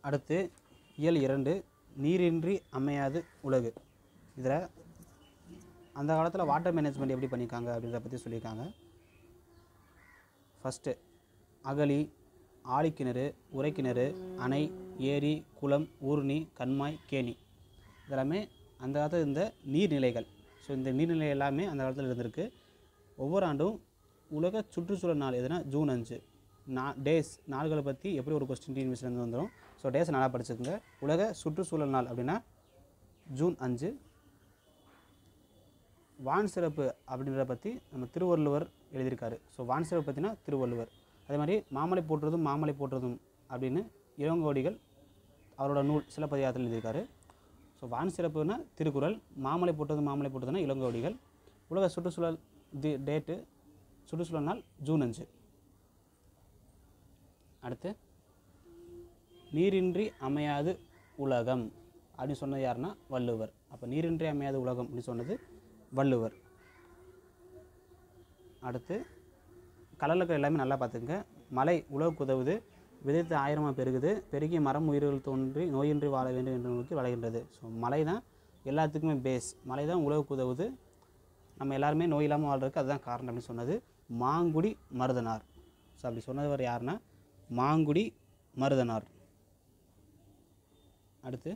அடுத்து இயல் இரண்டு நீரின்றி அமையாது உலகு இதில் அந்த காலத்தில் வாட்டர் மேனேஜ்மெண்ட் எப்படி பண்ணியிருக்காங்க அப்படின்றத பற்றி சொல்லியிருக்காங்க ஃபஸ்ட்டு அகழி ஆழிக்கிணறு உரைக்கிணறு அணை ஏரி குளம் ஊர்ணி கண்மாய் கேணி இதெல்லாமே அந்த காலத்தில் இருந்த நீர்நிலைகள் ஸோ இந்த நீர்நிலை எல்லாமே அந்த காலத்தில் இருந்திருக்கு ஒவ்வொரு ஆண்டும் உலக சுற்றுச்சூழல் நாள் எதுனா ஜூன் அஞ்சு நா டேஸ் நாள்களை பற்றி எப்படி ஒரு கொஸ்டின் டிஎன்பிசிலேருந்து வந்துடும் ஸோ டேஸ் நல்லா படிச்சுக்கோங்க உலக சுற்றுச்சூழல் நாள் அப்படின்னா ஜூன் அஞ்சு வான் சிறப்பு அப்படின்றத பற்றி நம்ம திருவள்ளுவர் எழுதியிருக்காரு ஸோ வான் சிறப்பு பற்றினா திருவள்ளுவர் அதே மாதிரி மாமலை போற்றுறதும் மாமலை போற்றுறதும் அப்படின்னு இளங்கோடிகள் அவரோட நூல் சிலப்பதிகாரத்தில் எழுதியிருக்காரு ஸோ வான் சிறப்புனா திருக்குறள் மாமலை போட்டது மாமலை போட்டதுன்னா இளங்கோடிகள் உலக சுற்றுச்சூழல் தி டேட்டு சுற்றுச்சூழல் நாள் ஜூன் அஞ்சு அடுத்து நீரின்றி அமையாது உலகம் அப்படின்னு சொன்னது யாருன்னா வள்ளுவர் அப்போ நீரின்றி அமையாது உலகம் அப்படின்னு சொன்னது வள்ளுவர் அடுத்து கடலுக்கு எல்லாமே நல்லா பார்த்துங்க மழை உழவுக்கு உதவுது விதைத்து ஆயிரமாக பெருகுது பெருகிய மரம் உயிர்கள் தோன்றி நோயின்றி வாழ வேண்டும் என்று நோக்கி வளர்கின்றது ஸோ மழை தான் எல்லாத்துக்குமே பேஸ் மழை தான் உழவுக்கு உதவுது நம்ம எல்லாருமே நோய் இல்லாமல் வாழ்றதுக்கு அதுதான் காரணம் அப்படின்னு சொன்னது மாங்குடி மருதனார் ஸோ அப்படி சொன்னவர் யாருன்னா மாங்குடி மருதனார் அடுத்து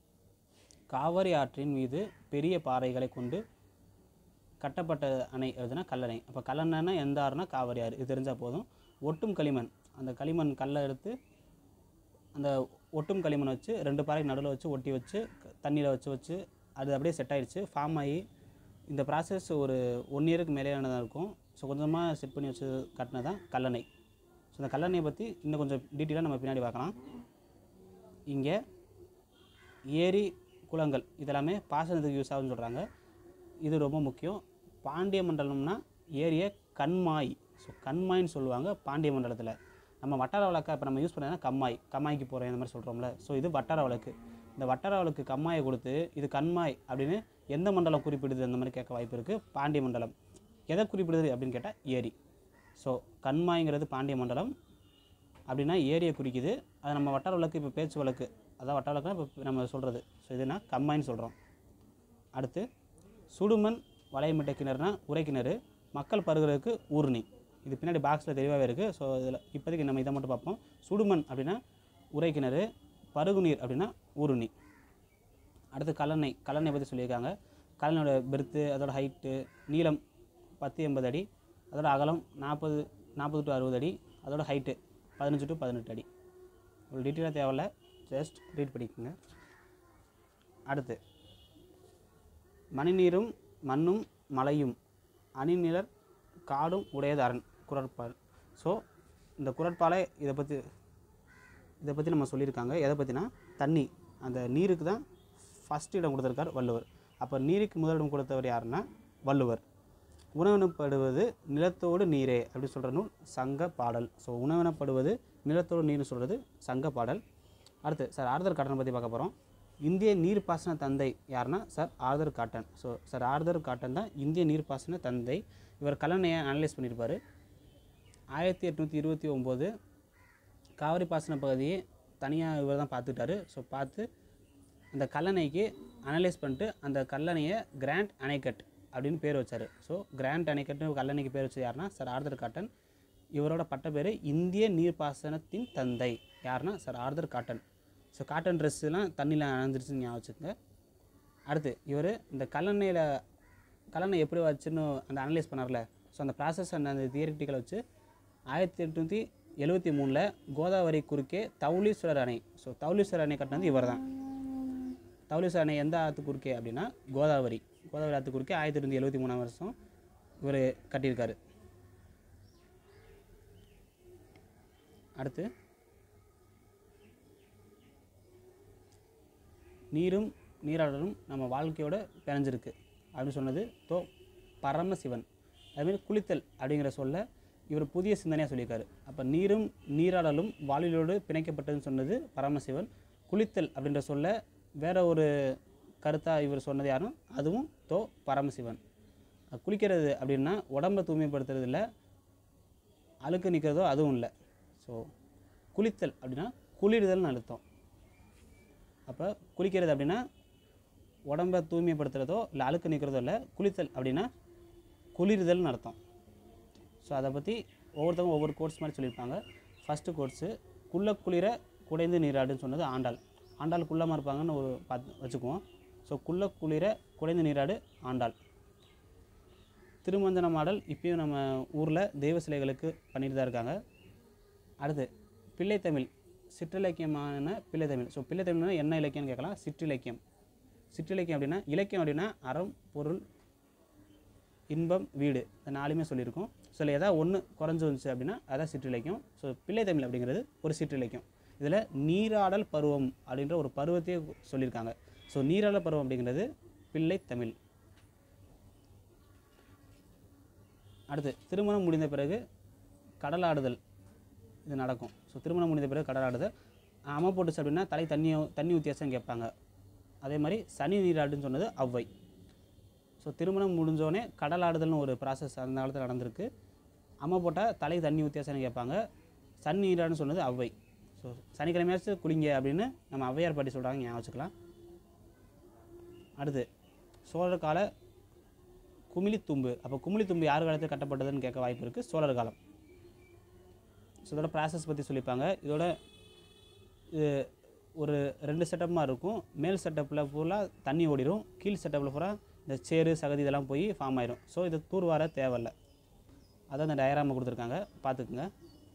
காவிரி ஆற்றின் மீது பெரிய பாறைகளை கொண்டு கட்டப்பட்ட அணை எதுனா கல்லணை அப்போ கல்லணைனா எந்த ஆறுனா காவிரி ஆறு இது தெரிஞ்சால் போதும் ஒட்டும் களிமண் அந்த களிமண் கல்லை எடுத்து அந்த ஒட்டும் களிமண் வச்சு ரெண்டு பாறை நடுவில் வச்சு ஒட்டி வச்சு தண்ணியில் வச்சு வச்சு அது அப்படியே செட் ஆயிடுச்சு ஃபார்ம் ஆகி இந்த ப்ராசஸ் ஒரு ஒன் இயருக்கு மேலேயானதாக இருக்கும் ஸோ கொஞ்சமாக செட் பண்ணி வச்சு கட்டினது தான் கல்லணை ஸோ இந்த கல்லணையை பற்றி இன்னும் கொஞ்சம் டீட்டெயிலாக நம்ம பின்னாடி பார்க்கலாம் இங்கே ஏரி குளங்கள் இதெல்லாமே பாசனத்துக்கு யூஸ் ஆகும்னு சொல்கிறாங்க இது ரொம்ப முக்கியம் பாண்டிய மண்டலம்னா ஏரிய கண்மாய் ஸோ கண்மாய்ன்னு சொல்லுவாங்க பாண்டிய மண்டலத்தில் நம்ம வட்டார வழக்கை இப்போ நம்ம யூஸ் பண்ணதுனா கம்மாய் கம்மாய்க்கு போகிறேன் இந்த மாதிரி சொல்கிறோம்ல ஸோ இது வட்டார வழக்கு இந்த வட்டார வழக்கு கம்மாயை கொடுத்து இது கண்மாய் அப்படின்னு எந்த மண்டலம் குறிப்பிடுது அந்த மாதிரி கேட்க வாய்ப்பு இருக்குது பாண்டிய மண்டலம் எதை குறிப்பிடுது அப்படின்னு கேட்டால் ஏரி ஸோ கண்மாய்ங்கிறது பாண்டிய மண்டலம் அப்படின்னா ஏரியை குறிக்குது அது நம்ம வட்டார வழக்கு இப்போ பேச்சு வழக்கு அதான் வட்டார வழக்குனா இப்போ நம்ம சொல்கிறது ஸோ இதுனா கம்மாயின்னு சொல்கிறோம் அடுத்து சுடுமண் வளையமிட்ட கிணறுனா உரை கிணறு மக்கள் பருகிறதுக்கு ஊர்ணி இது பின்னாடி பாக்ஸில் தெளிவாகவே இருக்குது ஸோ இதில் இப்போதைக்கு நம்ம இதை மட்டும் பார்ப்போம் சுடுமண் அப்படின்னா உரை கிணறு பருகுநீர் அப்படின்னா ஊருணி அடுத்து கல்லணை கல்லணை பற்றி சொல்லியிருக்காங்க கல்லணையோட பெர்த்து அதோட ஹைட்டு நீளம் பத்து எண்பது அடி அதோட அகலம் நாற்பது நாற்பது டு அறுபது அடி அதோட ஹைட்டு பதினஞ்சு டு பதினெட்டு அடி ஒரு டீட்டெயிலாக தேவையில்ல ஜஸ்ட் ரீட் பண்ணிக்கோங்க அடுத்து மணிநீரும் மண்ணும் மலையும் அணிநிலர் காடும் உடையது அரண் குரற்பால் ஸோ இந்த குரற்பாலை இதை பற்றி இதை பற்றி நம்ம சொல்லியிருக்காங்க எதை பற்றினா தண்ணி அந்த நீருக்கு தான் ஃபஸ்ட் இடம் கொடுத்துருக்கார் வள்ளுவர் அப்போ நீருக்கு முதலிடம் கொடுத்தவர் யாருன்னா வள்ளுவர் உணவெனப்படுவது நிலத்தோடு நீரே அப்படி சொல்கிற நூல் சங்க பாடல் ஸோ உணவெனப்படுவது நிலத்தோடு நீர்னு சொல்கிறது சங்க பாடல் அடுத்து சார் ஆர்தர் காட்டன் பற்றி பார்க்க போகிறோம் இந்திய நீர்ப்பாசன தந்தை யாருன்னா sir Arthur Cotton so sir Arthur Cotton தான் இந்திய நீர்ப்பாசன தந்தை இவர் கல்லணையை அனலைஸ் பண்ணியிருப்பார் ஆயிரத்தி எட்நூற்றி இருபத்தி ஒம்பது காவிரி பாசன பகுதியை தனியாக இவர் தான் பார்த்துட்டாரு ஸோ பார்த்து அந்த கல்லணைக்கு அனலைஸ் பண்ணிட்டு அந்த கல்லணையை கிராண்ட் அணைக்கட் அப்படின்னு பேர் வச்சார் ஸோ கிராண்ட் அணைக்கட்னு கல்லணைக்கு பேர் வச்சது யாருன்னா சார் ஆர்தர் காட்டன் இவரோட பட்ட பேர் இந்திய நீர்ப்பாசனத்தின் தந்தை யாருன்னா sir Arthur Cotton so cotton ட்ரெஸ்ஸுலாம் தண்ணியில் அணைஞ்சிருச்சுன்னு ஞாபகம் வச்சுக்கோங்க அடுத்து இவர் இந்த கல்லணையில் கல்லணை எப்படி வச்சுன்னு அந்த அனலைஸ் பண்ணார்ல ஸோ அந்த ப்ராசஸ் அண்ட் அந்த தியரிட்டிக்கலை வச்சு ஆயிரத்தி எட்நூற்றி எழுபத்தி மூணில் கோதாவரி குறுக்கே தௌலீஸ்வரர் அணை ஸோ தௌலீஸ்வரர் அணை கட்டினது இவர் தான் தௌலீஸ்வரர் அணை எந்த ஆற்று குறுக்கே அப்படின்னா கோதாவரி கோதாவரி ஆற்று குறுக்கே ஆயிரத்தி எட்நூற்றி எழுபத்தி மூணாம் வருஷம் இவர் கட்டியிருக்காரு அடுத்து நீரும் நீராடலும் நம்ம வாழ்க்கையோட பிணைஞ்சிருக்கு அப்படின்னு சொன்னது தோ பரமசிவன் அதுமாரி குளித்தல் அப்படிங்கிற சொல்ல இவர் புதிய சிந்தனையாக சொல்லியிருக்காரு அப்போ நீரும் நீராடலும் வாழ்விலோடு பிணைக்கப்பட்டதுன்னு சொன்னது பரமசிவன் குளித்தல் அப்படின்ற சொல்ல வேற ஒரு கருத்தாக இவர் சொன்னது யாரும் அதுவும் தோ பரமசிவன் குளிக்கிறது அப்படின்னா உடம்பை தூய்மைப்படுத்துறது இல்லை அழுக்கு நிற்கிறதோ அதுவும் இல்லை ஸோ குளித்தல் அப்படின்னா குளிர்தல்னு அர்த்தம் அப்போ குளிக்கிறது அப்படின்னா உடம்பை தூய்மைப்படுத்துறதோ இல்லை அழுக்கு நிற்கிறதோ இல்லை குளித்தல் அப்படின்னா குளிர்தல்னு அர்த்தம் ஸோ அதை பற்றி ஒவ்வொருத்தவங்க ஒவ்வொரு கோர்ஸ் மாதிரி சொல்லியிருப்பாங்க ஃபஸ்ட்டு கோர்ஸு குள்ள குளிர குடைந்து நீராடுன்னு சொன்னது ஆண்டாள் ஆண்டாள் குள்ளமாக இருப்பாங்கன்னு ஒரு பார்த்து வச்சுக்குவோம் ஸோ குள்ள குளிர குடைந்து நீராடு ஆண்டாள் திருமஞ்சன மாடல் இப்பயும் நம்ம ஊரில் தெய்வ சிலைகளுக்கு பண்ணிட்டு தான் இருக்காங்க அடுத்து பிள்ளைத்தமிழ் சிற்றிலக்கியமான பிள்ளைத்தமிழ் ஸோ பிள்ளைத்தமிழ்னா என்ன இலக்கியம்னு கேட்கலாம் சிற்றிலக்கியம் சிற்றிலக்கியம் அப்படின்னா இலக்கியம் அப்படின்னா அறம் பொருள் இன்பம் வீடு இந்த நாலுமே சொல்லியிருக்கோம் ஸோ இதில் ஏதாவது ஒன்று குறைஞ்சு வந்துச்சு அப்படின்னா அதான் சிற்றிலக்கியம் ஸோ பிள்ளைத்தமிழ் அப்படிங்கிறது ஒரு சிற்றிலக்கியம் இதில் நீராடல் பருவம் அப்படின்ற ஒரு பருவத்தையே சொல்லியிருக்காங்க ஸோ நீராடல் பருவம் அப்படிங்கிறது பிள்ளைத்தமிழ் அடுத்து திருமணம் முடிந்த பிறகு கடலாடுதல் இது நடக்கும் ஸோ திருமணம் முடிந்த பிறகு கடலாடுதல் அம்மா போட்டுச்சு அப்படின்னா தலை தண்ணி தண்ணி வித்தியாசம் கேட்பாங்க அதே மாதிரி சனி நீராடுன்னு சொன்னது ஔவை ஸோ திருமணம் முடிஞ்சோடனே கடலாடுதல்னு ஒரு ப்ராசஸ் அந்த காலத்தில் நடந்திருக்கு அம்மா போட்டால் தலை தண்ணி வித்தியாசம்னு கேட்பாங்க சன் நீராடுன்னு சொன்னது ஔவை ஸோ சனிக்கிழமையாச்சும் குளிங்க அப்படின்னு நம்ம ஔவையார் பாட்டி சொல்கிறாங்க ஞாபகம் வச்சுக்கலாம் அடுத்து சோழர் கால குமிழித்தும்பு அப்போ குமிழித்தும்பு யார் காலத்தில் கட்டப்பட்டதுன்னு கேட்க வாய்ப்பு இருக்குது சோழர் காலம் ஸோ இதோட ப்ராசஸ் பற்றி சொல்லியிருப்பாங்க இதோட இது ஒரு ரெண்டு செட்டப்மாக இருக்கும் மேல் செட்டப்பில் ஃபுல்லாக தண்ணி ஓடிடும் கீழ் செட்டப்பில் பூரா இந்த சேறு சகதி இதெல்லாம் போய் ஃபார்ம் ஆயிரும் ஸோ இது தூர்வார தேவையில்ல அதான் இந்த டயராமை கொடுத்துருக்காங்க பார்த்துக்குங்க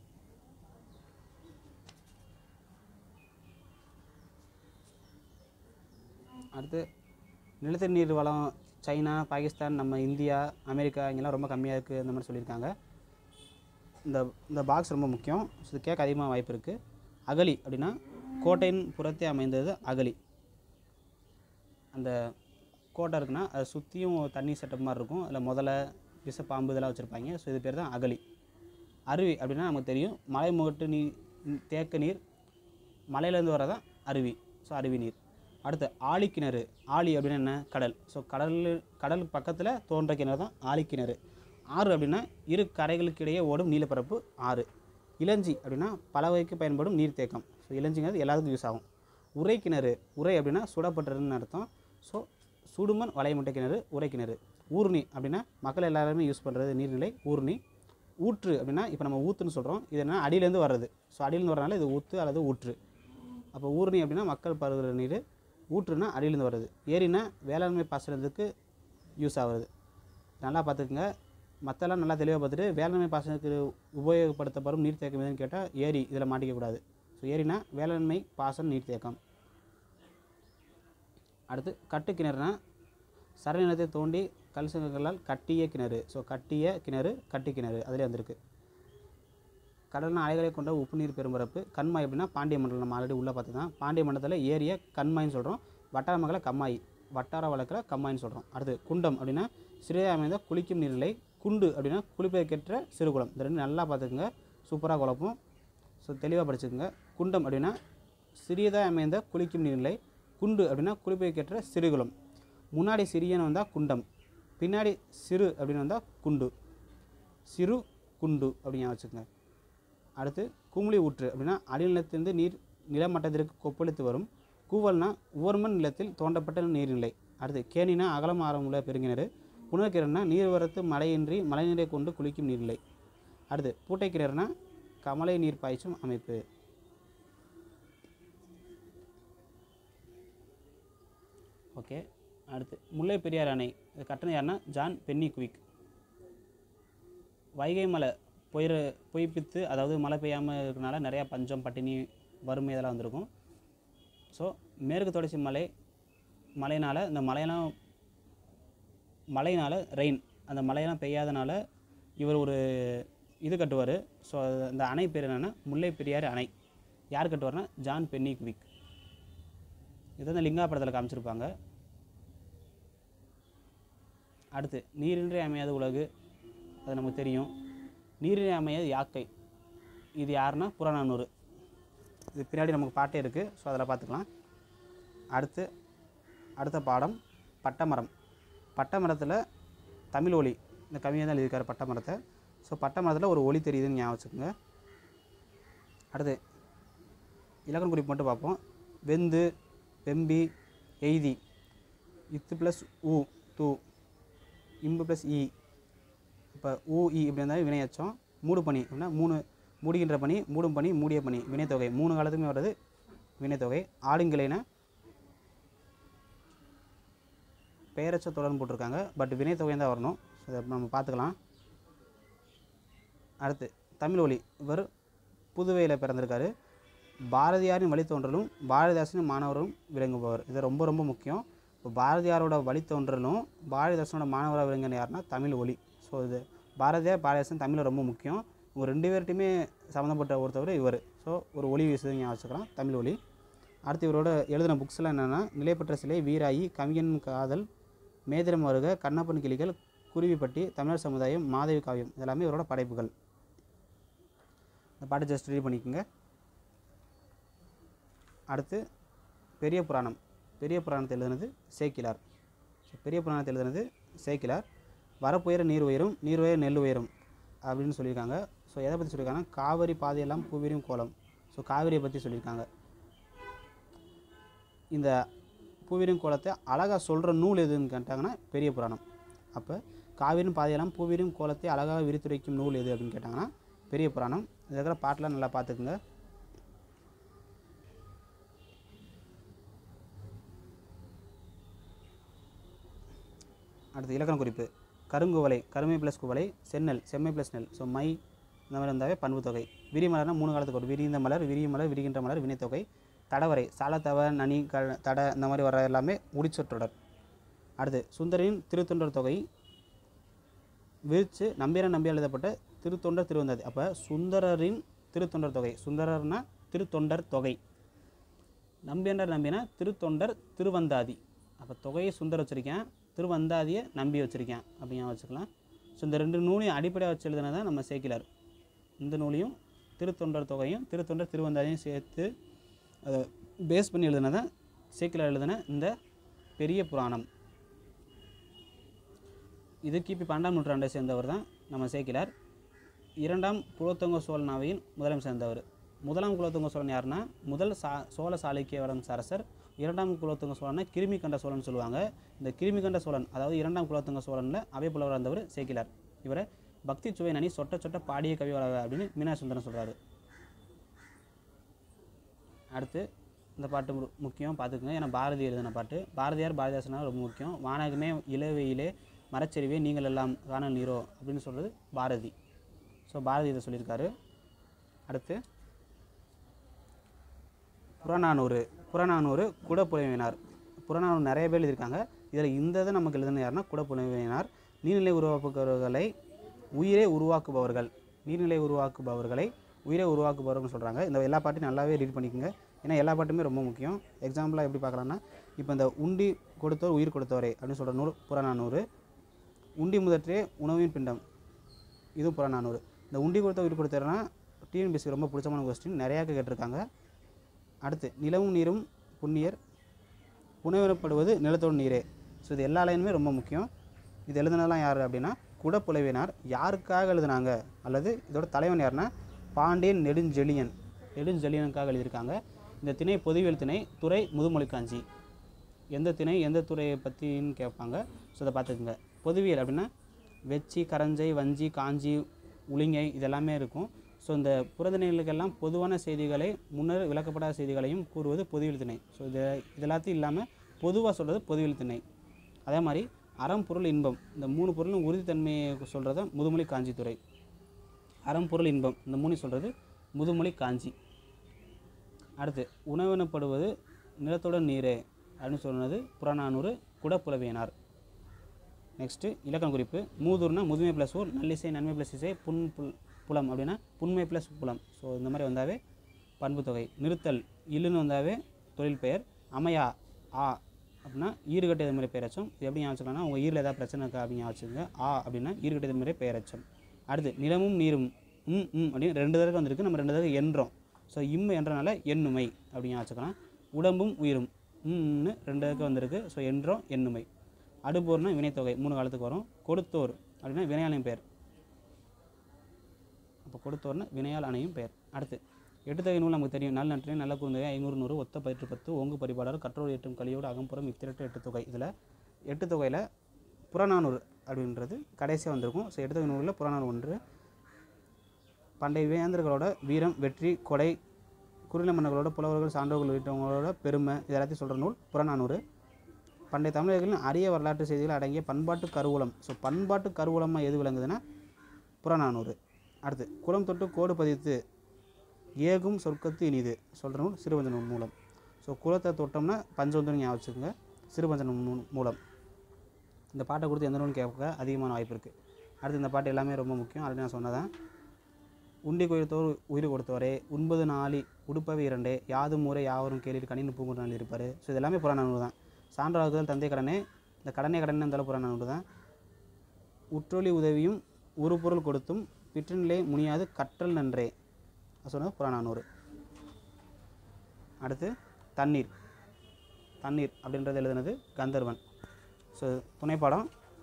அடுத்து நிலத்தடி நீர் வளம் சைனா பாகிஸ்தான் நம்ம இந்தியா அமெரிக்கா இங்கெல்லாம் ரொம்ப கம்மியாக இருக்குது அந்த மாதிரி சொல்லியிருக்காங்க இந்த இந்த பாக்ஸ் ரொம்ப முக்கியம் ஸோ இது கேட்க அதிகமாக வாய்ப்பு இருக்குது அகலி அப்படின்னா கோட்டையின் புறத்தே அமைந்தது அகலி அந்த கோட்டை இருக்குன்னா அதை சுற்றியும் தண்ணி செட்டப் மாதிரி இருக்கும் அதில் முதல்ல விஷ பாம்பு இதெல்லாம் வச்சுருப்பாங்க ஸோ இது பேர் தான் அகலி அருவி அப்படின்னா நமக்கு தெரியும் மலை முகட்டு நீர் தேக்க நீர் மலையிலேருந்து வரதான் அருவி ஸோ அருவி நீர் அடுத்து ஆழிக்கிணறு ஆழி அப்படின்னா என்ன கடல் ஸோ கடல் கடல் பக்கத்தில் தோன்ற கிணறு தான் ஆழிக்கிணறு ஆறு அப்படின்னா இரு கரைகளுக்கு இடையே ஓடும் நீலப்பரப்பு ஆறு இளஞ்சி அப்படின்னா பல வகைக்கு பயன்படும் நீர்த்தேக்கம் ஸோ இளஞ்சிங்கிறது எல்லாத்துக்கும் யூஸ் ஆகும் உரை கிணறு உரை அப்படின்னா சுடப்பட்டதுன்னு அர்த்தம் ஸோ சுடுமண் வளையமுட்டை கிணறு உரை கிணறு ஊர்ணி அப்படின்னா மக்கள் எல்லாருமே யூஸ் பண்ணுறது நீர்நிலை ஊர்ணி ஊற்று அப்படின்னா இப்போ நம்ம ஊற்றுன்னு சொல்கிறோம் இது என்ன அடியிலேருந்து வர்றது ஸோ அடியிலேருந்து வரனால இது ஊற்று அல்லது ஊற்று அப்போ ஊர்ணி அப்படின்னா மக்கள் பருகிற நீர் ஊற்றுனா அடியிலேருந்து வர்றது ஏரினா வேளாண்மை பாசனத்துக்கு யூஸ் ஆகுது நல்லா பார்த்துக்குங்க மற்றெல்லாம் நல்லா தெளிவாக பார்த்துட்டு வேளாண்மை பாசனத்துக்கு உபயோகப்படுத்தப்படும் நீர்த்தேக்கம் எதுன்னு கேட்டால் ஏரி இதில் மாட்டிக்கக்கூடாது ஸோ ஏரினா வேளாண்மை பாசன நீர்த்தேக்கம் அடுத்து கட்டு கிணறுனா சரநிலத்தை தோண்டி கல் சங்கங்களால் கட்டிய கிணறு ஸோ கட்டிய கிணறு கட்டி கிணறு அதிலே வந்திருக்கு கடல்னா அலைகளை கொண்ட உப்பு நீர் பெரும்பரப்பு கண்மாய் அப்படின்னா பாண்டிய மண்டலம் நம்ம ஆல்ரெடி உள்ளே பார்த்து தான் பாண்டிய மண்டலத்தில் ஏரிய கண்மாய்ன்னு சொல்கிறோம் வட்டார மக்களை கம்மாய் வட்டார வழக்கில் கம்மாய்ன்னு சொல்கிறோம் அடுத்து குண்டம் அப்படின்னா சிறிய அமைந்த குளிக்கும் நீர்நிலை குண்டு அப்படின்னா குளிப்பதற்கேற்ற சிறுகுளம் இந்த ரெண்டு நல்லா பார்த்துக்குங்க சூப்பராக குழப்பம் ஸோ தெளிவாக படிச்சுக்கோங்க குண்டம் அப்படின்னா சிறியதாக அமைந்த குளிக்கும் நீர்நிலை குண்டு அப்படின்னா குளிப்பதற்கேற்ற சிறுகுளம் முன்னாடி சிறியன்னு வந்தால் குண்டம் பின்னாடி சிறு அப்படின்னு வந்தால் குண்டு சிறு குண்டு அப்படின்னு வச்சுக்கோங்க அடுத்து குமுளி ஊற்று அப்படின்னா அடிநிலத்திலிருந்து நீர் நிலமட்டத்திற்கு கொப்பளித்து வரும் கூவல்னா உவர்மன் நிலத்தில் தோண்டப்பட்ட நீர்நிலை அடுத்து கேணினா அகலம் ஆரமுள்ள பெருங்கிணறு புனர்கிணறுனா நீர்வரத்து மழையின்றி மழைநீரை கொண்டு குளிக்கும் நீர்நிலை அடுத்து பூட்டை கிணறுனா கமலை நீர் பாய்ச்சும் அமைப்பு ஓகே அடுத்து முல்லை பெரியார் அணை இது கட்டணம் யாருன்னா ஜான் பென்னி குவிக் வைகை மலை பொயிர பொய்ப்பித்து அதாவது மழை பெய்யாமல் இருக்கனால நிறையா பஞ்சம் பட்டினி வறுமை இதெல்லாம் வந்திருக்கும் ஸோ மேற்கு தொடர்ச்சி மலை மழையினால் இந்த மழையெல்லாம் மழையினால் ரெயின் அந்த மழையெல்லாம் பெய்யாதனால இவர் ஒரு இது கட்டுவார் ஸோ அந்த அணை பேர் என்னென்னா முல்லை பெரியாறு அணை யார் கட்டுவார்னா ஜான் பென்னி குவிக் இது இந்த லிங்கா படத்தில் காமிச்சிருப்பாங்க அடுத்து நீரின்றி அமையாத உலகு அது நமக்கு தெரியும் நீரின்றி அமையாத யாக்கை இது யாருன்னா புறநானூறு இது பின்னாடி நமக்கு பாட்டே இருக்குது ஸோ அதில் பார்த்துக்கலாம் அடுத்து அடுத்த பாடம் பட்டமரம் பட்டமரத்தில் தமிழ் ஒலி இந்த கவியை தான் எழுதியிருக்காரு பட்டமரத்தை ஸோ பட்டமரத்தில் ஒரு ஒலி தெரியுதுன்னு ஞாபகம் வச்சுக்கோங்க அடுத்து இலக்கண குறிப்பு மட்டும் பார்ப்போம் வெந்து வெம்பி எய்தி இத்து ப்ளஸ் ஊ தூ இம்பு ப்ளஸ் இ இப்போ ஊ இ இப்படி இருந்தால் வினையச்சம் மூடு பனி அப்படின்னா மூணு மூடுகின்ற பனி மூடும் பனி மூடிய பனி வினைத்தொகை மூணு காலத்துக்குமே வர்றது வினைத்தொகை ஆடுங்கிளைனா பெயரச்ச தொடர்ந்து போட்டிருக்காங்க பட் வினைத்தொகை தான் வரணும் ஸோ இதை நம்ம பார்த்துக்கலாம் அடுத்து தமிழ் ஒலி இவர் புதுவையில் பிறந்திருக்காரு பாரதியாரின் வழித்தோன்றலும் பாரதிதாசனின் மாணவரும் விளங்குபவர் இது ரொம்ப ரொம்ப முக்கியம் இப்போ பாரதியாரோட வழித்தோன்றலும் பாரதிதாசனோட மாணவராக விளங்கின யாருன்னா தமிழ் ஒலி ஸோ இது பாரதியார் பாரதிதாசன் தமிழில் ரொம்ப முக்கியம் இவங்க ரெண்டு பேர்ட்டையுமே சம்மந்தப்பட்ட ஒருத்தவர் இவர் ஸோ ஒரு ஒளி வீசுது ஞாபகம் வச்சுக்கலாம் தமிழ் ஒலி அடுத்து இவரோட எழுதின புக்ஸ்லாம் என்னென்னா நிலைப்பற்ற சிலை வீராயி கவிஞன் காதல் மேதிரம் வருக கண்ணப்பன் கிளிகள் குருவிப்பட்டி தமிழர் சமுதாயம் மாதவி காவியம் இதெல்லாமே இவரோட படைப்புகள் இந்த பாட்டை ஜஸ்ட் ரீட் பண்ணிக்கோங்க அடுத்து பெரிய புராணம் பெரிய புராணத்தை எழுதுனது சேக்கிலார் ஸோ பெரிய புராணத்தை எழுதுனது சேக்கிலார் வரப்புயர நீர் உயரும் நீர் உயர நெல் உயரும் அப்படின்னு சொல்லியிருக்காங்க ஸோ எதை பற்றி சொல்லியிருக்காங்கன்னா காவிரி பாதையெல்லாம் பூவிரியும் கோலம் ஸோ காவிரியை பற்றி சொல்லியிருக்காங்க இந்த பூவிரியும் கோலத்தை அழகாக சொல்கிற நூல் எதுன்னு கேட்டாங்கன்னா பெரிய புராணம் அப்போ காவிரியும் பாதையெல்லாம் பூவிரியும் கோலத்தை அழகாக விரித்துரைக்கும் நூல் எது அப்படின்னு கேட்டாங்கன்னா பெரிய புராணம் இதில் இருக்கிற பாட்டெலாம் நல்லா பார்த்துக்குங்க அடுத்து இலக்கண குறிப்பு கருங்குவலை கருமை ப்ளஸ் குவலை செந்நெல் செம்மை ப்ளஸ் நெல் ஸோ மை இந்த மாதிரி இருந்தாவே பண்பு தொகை விரிமலர்னா மூணு காலத்துக்கு ஒரு விரிந்த மலர் விரிய மலர் விரிகின்ற மலர் வினைத்தொகை தடவரை சாலத்தவ நனி க தட இந்த மாதிரி வர எல்லாமே முடிச்சொற்றொடர் அடுத்து சுந்தரின் திருத்தொண்டர் தொகை விரித்து நம்பியார நம்பி எழுதப்பட்ட திருத்தொண்டர் திருவந்தாதி அப்போ சுந்தரரின் திருத்தொண்டர் தொகை சுந்தரர்னா திருத்தொண்டர் தொகை நம்பியண்டர் நம்பினா திருத்தொண்டர் திருவந்தாதி அப்போ தொகையை சுந்தர் வச்சுருக்கேன் திருவந்தாதியை நம்பி வச்சுருக்கேன் அப்படிங்க வச்சுக்கலாம் ஸோ இந்த ரெண்டு நூலையும் அடிப்படையாக வச்சு எழுதுனது தான் நம்ம சேக்கிலார் இந்த நூலையும் திருத்தொண்டர் தொகையும் திருத்தொண்டர் திருவந்தாதியும் சேர்த்து அதை பேஸ் பண்ணி எழுதுனதான் சேக்கிலார் எழுதின இந்த பெரிய புராணம் இது கிபி பன்னெண்டாம் நூற்றாண்டை சேர்ந்தவர் தான் நம்ம சேக்கிலார் இரண்டாம் குலோத்துங்க சோழன் அவையின் முதலாம் சேர்ந்தவர் முதலாம் குலோத்துங்க சோழன் யாருன்னா முதல் சா சோழ சாளுக்கியவரம் அரசர் இரண்டாம் குலோத்துங்க சோழனை கிருமி கண்ட சோழன் சொல்லுவாங்க இந்த கிருமி கண்ட சோழன் அதாவது இரண்டாம் குலோத்துங்க சோழனில் அவை புலவர் இருந்தவர் சேக்கிலார் இவரை பக்தி சுவை நனி சொட்ட சொட்ட பாடிய கவி வளவ அப்படின்னு மீனாட்சி சுந்தரம் சொல்கிறாரு அடுத்து இந்த பாட்டு மு- முக்கியம் பார்த்துக்குங்க ஏன்னா பாரதி எழுதின பாட்டு பாரதியார் பாரதிதாசனா ரொம்ப முக்கியம் வானகமே இளவெயிலே மரச்செறிவே நீங்கள் எல்லாம் காணல் நீரோ அப்படின்னு சொல்கிறது பாரதி ஸோ பாரதி இதை சொல்லியிருக்காரு அடுத்து புறநானூறு புறநானூறு குடப்புலவினார் புறநானூறு நிறைய பேர் எழுதியிருக்காங்க இதில் இந்த இதை நமக்கு எழுதுன யாருன்னா குடப்புலவினார் நீர்நிலை உருவாக்குபவர்களை உயிரே உருவாக்குபவர்கள் நீர்நிலை உருவாக்குபவர்களை உயிரை உருவாக்குபவர்கள்னு சொல்கிறாங்க இந்த எல்லா பாட்டையும் நல்லாவே ரீட் பண்ணிக்கோங்க ஏன்னா எல்லா பாட்டுமே ரொம்ப முக்கியம் எக்ஸாம்பிளாக எப்படி பார்க்கலாம்னா இப்போ இந்த உண்டி கொடுத்தோர் உயிர் கொடுத்தவரே அப்படின்னு சொல்கிற நூல் புறநானூறு உண்டி முதற்றே உணவின் பிண்டம் இதுவும் புறநானூறு இந்த உண்டி கொடுத்த உயிர் கொடுத்தவர்னா டிஎன்பிஎஸ்சி ரொம்ப பிடிச்சமான கொஸ்டின் நிறையா கேட்டிருக்காங்க அடுத்து நிலவும் நீரும் புண்ணியர் புனைவரப்படுவது நிலத்தோடு நீரே ஸோ இது எல்லா லைனுமே ரொம்ப முக்கியம் இது எழுதுனதெல்லாம் யார் அப்படின்னா குடப்புலவினார் யாருக்காக எழுதுனாங்க அல்லது இதோட தலைவன் யாருன்னா பாண்டியன் நெடுஞ்செழியன் நெடுஞ்செழியனுக்காக எழுதியிருக்காங்க இந்த திணை பொதுவியல் திணை துறை முதுமொழி காஞ்சி எந்த திணை எந்த துறையை பற்றின்னு கேட்பாங்க ஸோ அதை பார்த்துக்குங்க பொதுவியல் அப்படின்னா வெச்சி கரஞ்சை வஞ்சி காஞ்சி உளிங்கை இதெல்லாமே இருக்கும் ஸோ இந்த புறதிணைகளுக்கெல்லாம் பொதுவான செய்திகளை முன்னர் விளக்கப்படாத செய்திகளையும் கூறுவது பொதுவியல் திணை ஸோ இது இது எல்லாத்தையும் இல்லாமல் பொதுவாக சொல்கிறது பொதுவியல் திணை அதே மாதிரி அறம் பொருள் இன்பம் இந்த மூணு பொருளும் உறுதித்தன்மையை சொல்கிறது முதுமொழி காஞ்சித்துறை அறம் பொருள் இன்பம் இந்த மூணு சொல்கிறது முதுமொழி காஞ்சி அடுத்து உணவெனப்படுவது நிலத்துடன் நீரே அப்படின்னு சொன்னது புறநானூறு குடப்புலவியனார் நெக்ஸ்ட்டு இலக்கண குறிப்பு மூதூர்னா முதுமை ப்ளஸ் ஊர் நல்லிசை நன்மை ப்ளஸ் இசை புன் புல் புலம் அப்படின்னா புன்மை ப்ளஸ் புலம் ஸோ இந்த மாதிரி வந்தாவே பண்பு தொகை நிறுத்தல் இல்லுன்னு வந்தாவே தொழில் பெயர் அமையா ஆ அப்படின்னா ஈறுகட்டு இது மாதிரி பெயரச்சம் இது எப்படி ஞாபகம் வச்சுக்கலாம்னா உங்கள் ஈரில் ஏதாவது பிரச்சனை இருக்கா அப்படின்னு ஞாபகம் வச்சுக்கோங்க ஆ அப்படின்னா ஈறுகட்டு இது மாதிரி பெயரச்சம் அடுத்து நிலமும் நீரும் ம் ம் அப்படின்னு ரெண்டு தடவை வந்திருக்கு நம்ம ரெண்டு தடவை எண்றோம் ஸோ இம் என்றனால எண்ணுமை அப்படின்னு ஞாபகம் வச்சுக்கலாம் உடம்பும் உயிரும் ம்னு ரெண்டு தடவை வந்திருக்கு ஸோ என்றோம் எண்ணுமை அடுப்போர்னா வினைத்தொகை மூணு காலத்துக்கு வரும் கொடுத்தோர் அப்படின்னா வினையாளையும் பெயர் அப்போ கொடுத்தோர்னா வினையால் அணையும் பெயர் அடுத்து எட்டு தொகை நூல் நமக்கு தெரியும் நல்ல நற்றினை நல்ல குறுந்தொகை ஐநூறு நூறு ஒத்த பயிற்று பத்து ஓங்கு பரிபாளர் கற்றோர் ஏற்றும் கலியோடு அகம்புறம் இத்திரட்டு எட்டு தொகை இதில் எட்டு தொகையில் புறநானூறு அப்படின்றது கடைசியாக வந்திருக்கும் ஸோ எட்டு தொகை நூலில் புறநானூறு ஒன்று பண்டைய வேந்தர்களோட வீரம் வெற்றி கொடை குறுநில மன்னர்களோட புலவர்கள் சான்றோர்கள் உள்ளிட்டவங்களோட பெருமை இது எல்லாத்தையும் சொல்கிற நூல் புறநானூறு பண்டைய தமிழர்களின் அரிய வரலாற்று செய்திகள் அடங்கிய பண்பாட்டு கருவூலம் ஸோ பண்பாட்டு கருவூலமாக எது விளங்குதுன்னா புறநானூறு அடுத்து குளம் தொட்டு கோடு பதித்து ஏகும் சொர்க்கத்து இனிது சொல்கிற நூல் சிறுபஞ்ச நூல் மூலம் ஸோ குலத்தை தொட்டோம்னா பஞ்சவந்தம் ஞாபகம் வச்சுக்கோங்க சிறுபஞ்ச நூல் மூ- மூலம் இந்த பாட்டை கொடுத்து எந்த நூலும் கேட்க அதிகமான வாய்ப்பு இருக்குது அடுத்து இந்த பாட்டு எல்லாமே ரொம்ப முக்கியம் ஆல்ரெடி நான் சொன்னதான் உண்டி கொய்த்தோர் உயிர் கொடுத்தவரே உண்பது நாளி உடுப்பவை இரண்டே யாதும் ஊரே யாவரும் கேளிர் கணினு பூங்குன்றால் இருப்பார் ஸோ இது எல்லாமே புறநானூறு தான் சான்றாகுதல் தந்தை கடனே இந்த கடனே கடனே இருந்தாலும் புறநானூறு தான் உற்றொலி உதவியும் ஒரு பொருள் கொடுத்தும் பிற்றினிலே முனியாது கற்றல் நன்றே அது சொன்னது புறநானூறு அடுத்து தண்ணீர் தண்ணீர் அப்படின்றது எழுதுனது கந்தர்வன் ஸோ துணைப்பாடம்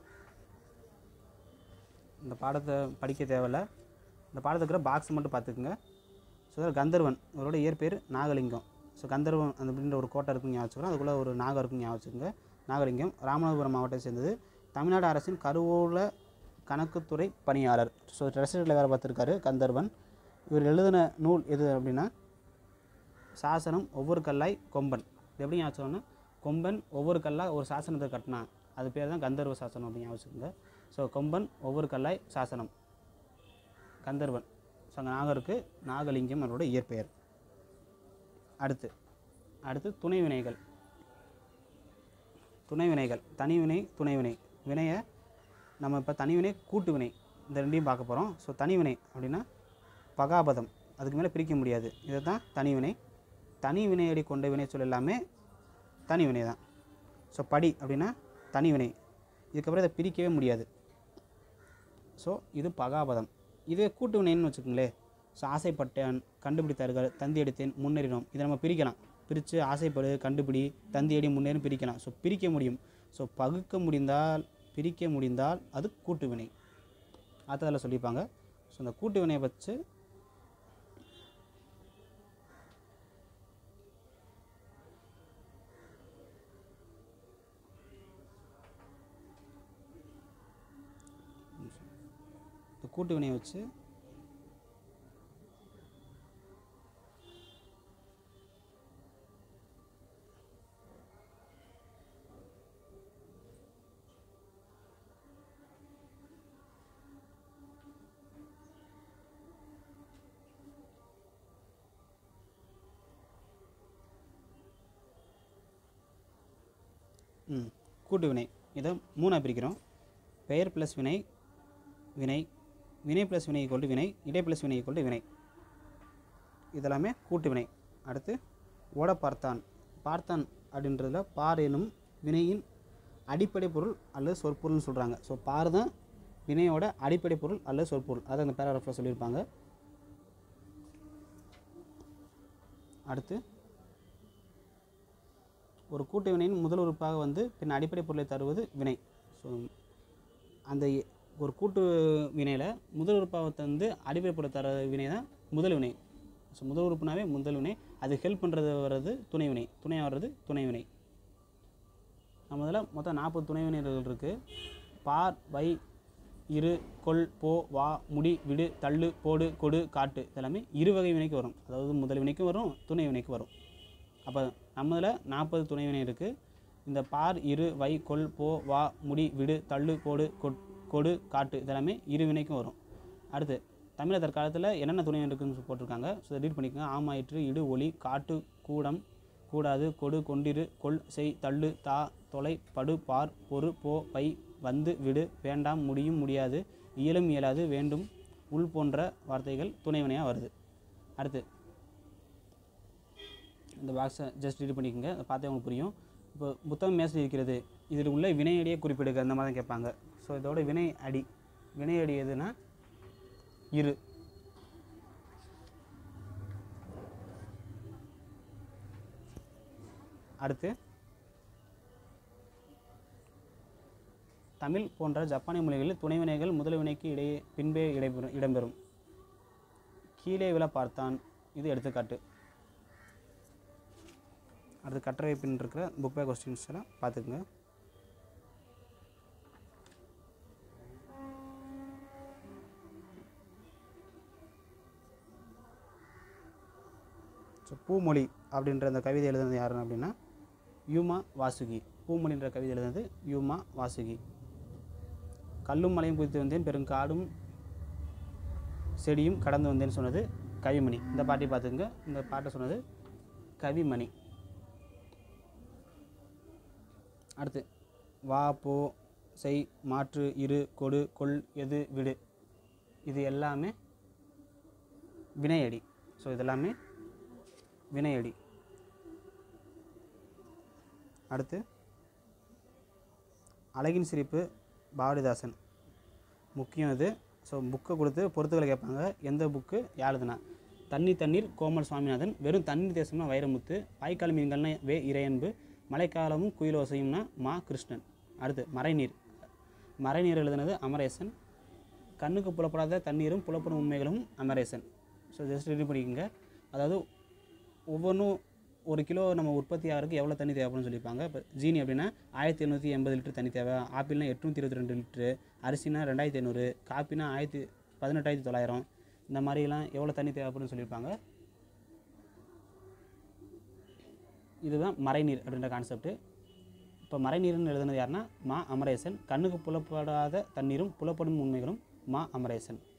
இந்த பாடத்தை படிக்க தேவையில்ல இந்த பாடத்துக்கு இருக்கிற பாக்ஸ் மட்டும் பார்த்துக்குங்க ஸோ இதில் கந்தர்வன் இவரோட இயற்பெயர் நாகலிங்கம் ஸோ கந்தர்வன் அந்த அப்படின்ற ஒரு கோட்டை இருக்குன்னு ஞாபகம் வச்சுக்கிறோம் அதுக்குள்ளே ஒரு நாகம் இருக்குன்னு ஞாபகம் வச்சுக்கோங்க நாகலிங்கம் ராமநாதபுரம் மாவட்டத்தை சேர்ந்தது தமிழ்நாடு அரசின் கருவூல கணக்குத்துறை பணியாளர் ஸோ ட்ரெஷரியில் வேறு பார்த்துருக்காரு கந்தர்வன் இவர் எழுதின நூல் எது அப்படின்னா சாசனம் ஒவ்வொரு கல்லாய் கொம்பன் இது எப்படி ஞாபகம் வச்சுக்கோங்கன்னா கொம்பன் ஒவ்வொரு கல்லாக ஒரு சாசனத்தை கட்டினான் அது பேர் தான் கந்தர்வ சாசனம் அப்படின்னு ஞாபகம் வச்சுக்கோங்க ஸோ கொம்பன் ஒவ்வொரு கல்லாய் சாசனம் கந்தர்வன் ஸோ அங்கே நாகருக்கு நாகலிங்கம் அவரோட இயற்பெயர் அடுத்து அடுத்து துணை வினைகள் துணை வினைகள் தனி வினை துணை வினை வினையை நம்ம இப்போ தனி வினை கூட்டு வினை இந்த ரெண்டையும் பார்க்க போகிறோம் ஸோ தனி வினை அப்படின்னா பகாபதம் அதுக்கு மேலே பிரிக்க முடியாது இதை தான் தனி வினை தனி வினையடி கொண்ட வினை சொல் எல்லாமே தனி வினை தான் ஸோ படி அப்படின்னா தனி வினை இதுக்கப்புறம் இதை பிரிக்கவே முடியாது ஸோ இது பகாபதம் இதே கூட்டு வினைன்னு வச்சுக்கோங்களேன் ஸோ ஆசைப்பட்டேன் கண்டுபிடித்தார்கள் தந்தி எடுத்தேன் முன்னேறினோம் இதை நம்ம பிரிக்கலாம் பிரித்து ஆசைப்படு கண்டுபிடி தந்தி அடி முன்னேறி பிரிக்கலாம் ஸோ பிரிக்க முடியும் ஸோ பகுக்க முடிந்தால் பிரிக்க முடிந்தால் அது கூட்டு வினை அதில் சொல்லியிருப்பாங்க ஸோ அந்த கூட்டு வினையை வச்சு இந்த கூட்டு வினையை வச்சு ம் கூட்டு வினை இதை மூணாக பிரிக்கிறோம் பெயர் ப்ளஸ் வினை வினை வினை ப்ளஸ் வினை கொண்டு வினை இடை ப்ளஸ் வினை கொண்டு வினை இதெல்லாமே கூட்டு வினை அடுத்து ஓட பார்த்தான் பார்த்தான் அப்படின்றதுல பார் எனும் வினையின் அடிப்படை பொருள் அல்லது சொற்பொருள்னு சொல்கிறாங்க ஸோ பார் தான் வினையோட அடிப்படை பொருள் அல்லது சொற்பொருள் அதை அந்த பேராகிராஃபில் சொல்லியிருப்பாங்க அடுத்து ஒரு கூட்டு வினையின் முதல் உறுப்பாக வந்து பின் அடிப்படை பொருளை தருவது வினை ஸோ அந்த எ- ஒரு கூட்டு வினையில் முதல் உறுப்பாக தந்து அடிப்படை பொருளை தர வினை தான் முதல் வினை ஸோ முதல் உறுப்புனாவே முதல் வினை அது ஹெல்ப் பண்ணுறது வர்றது துணை வினை துணையாக வர்றது துணை வினை நம்ம இதில் மொத்தம் நாற்பது துணை வினைகள் இருக்குது பார் வை இரு கொள் போ வா முடி விடு தள்ளு போடு கொடு காட்டு இதெல்லாமே இரு வகை வினைக்கு வரும் அதாவது முதல் வினைக்கும் வரும் துணை வினைக்கு வரும் அப்போ நம்ம இதில் நாற்பது துணை வினை இருக்குது இந்த பார் இரு வை கொள் போ வா முடி விடு தள்ளு போடு கொட் கொடு காட்டு இதெல்லாமே இரு வினைக்கும் வரும் அடுத்து தமிழர் தற்காலத்தில் என்னென்ன துணை வினை இருக்குன்னு போட்டிருக்காங்க ஸோ இதை ரீட் பண்ணிக்கோங்க ஆமாயிற்று இடு ஒளி காட்டு கூடம் கூடாது கொடு கொண்டிரு கொள் செய் தள்ளு தா தொலை படு பார் பொறு போ பை வந்து விடு வேண்டாம் முடியும் முடியாது இயலும் இயலாது வேண்டும் உள் போன்ற வார்த்தைகள் துணைவினையாக வருது அடுத்து இந்த பாக்ஸை ஜஸ்ட் ரீட் பண்ணிக்கோங்க அதை பார்த்தே உங்களுக்கு புரியும் இப்போ புத்தகம் மேசையில் இருக்கிறது இதில் உள்ள வினையடியை குறிப்பிடுக அந்த மாதிரி தான் கேட்பாங்க ஸோ இதோட வினை அடி வினை அடி எதுனா இரு அடுத்து தமிழ் போன்ற ஜப்பானிய மொழிகளில் துணைவினைகள் முதல் வினைக்கு இடையே பின்பே இடைபெறும் இடம்பெறும் கீழே விழ பார்த்தான் இது எடுத்துக்காட்டு அடுத்து கட்டுரை பின் இருக்கிற புக் பேக் கொஸ்டின்ஸ் எல்லாம் பார்த்துக்குங்க ஸோ பூமொழி அப்படின்ற அந்த கவிதை எழுதுனது யாருன்னு அப்படின்னா யூமா வாசுகி பூமொழின்ற கவிதை எழுதுனது யூமா வாசுகி கல்லும் மலையும் குதித்து வந்தேன் பெருங்காடும் செடியும் கடந்து வந்தேன்னு சொன்னது கவிமணி இந்த பாட்டி பார்த்துங்க இந்த பாட்டை சொன்னது கவிமணி அடுத்து வா போ செய் மாற்று இரு கொடு கொள் எது விடு இது எல்லாமே வினையடி ஸோ இதெல்லாமே வினையடி அடுத்து அழகின் சிரிப்பு பாரதிதாசன் முக்கியம் இது ஸோ புக்கை கொடுத்து பொறுத்துக்களை கேட்பாங்க எந்த புக்கு யாழுதுனா தண்ணி தண்ணீர் கோமல் சுவாமிநாதன் வெறும் தண்ணீர் தேசம்னா வைரமுத்து வாய்க்கால் மீன்கள்னா வே இறையன்பு மழைக்காலமும் குயிலோசையும்னா மா கிருஷ்ணன் அடுத்து மறைநீர் மறைநீர் எழுதுனது அமரேசன் கண்ணுக்கு புலப்படாத தண்ணீரும் புலப்படும் உண்மைகளும் அமரேசன் ஸோ ஜஸ்ட் ரெடி பண்ணிக்கோங்க அதாவது ஒவ்வொன்றும் ஒரு கிலோ நம்ம உற்பத்தி ஆகிறதுக்கு எவ்வளோ தண்ணி தேவைப்படும்னு சொல்லியிருப்பாங்க இப்போ ஜீனி அப்படின்னா ஆயிரத்தி எண்ணூற்றி எண்பது லிட்டர் தண்ணி தேவை ஆப்பிள்னா எட்நூற்றி இருபத்தி ரெண்டு லிட்ரு அரிசினா ரெண்டாயிரத்தி ஐநூறு காப்பினா ஆயிரத்தி பதினெட்டாயிரத்தி தொள்ளாயிரம் இந்த மாதிரிலாம் எவ்வளோ தண்ணி தேவைப்படும்னு சொல்லியிருப்பாங்க இதுதான் மறைநீர் அப்படின்ற கான்செப்ட் இப்போ மறைநீர்னு எழுதுனது யாருன்னா மா அமரேசன் கண்ணுக்கு புலப்படாத தண்ணீரும் புலப்படும் உண்மைகளும் மா அமரேசன்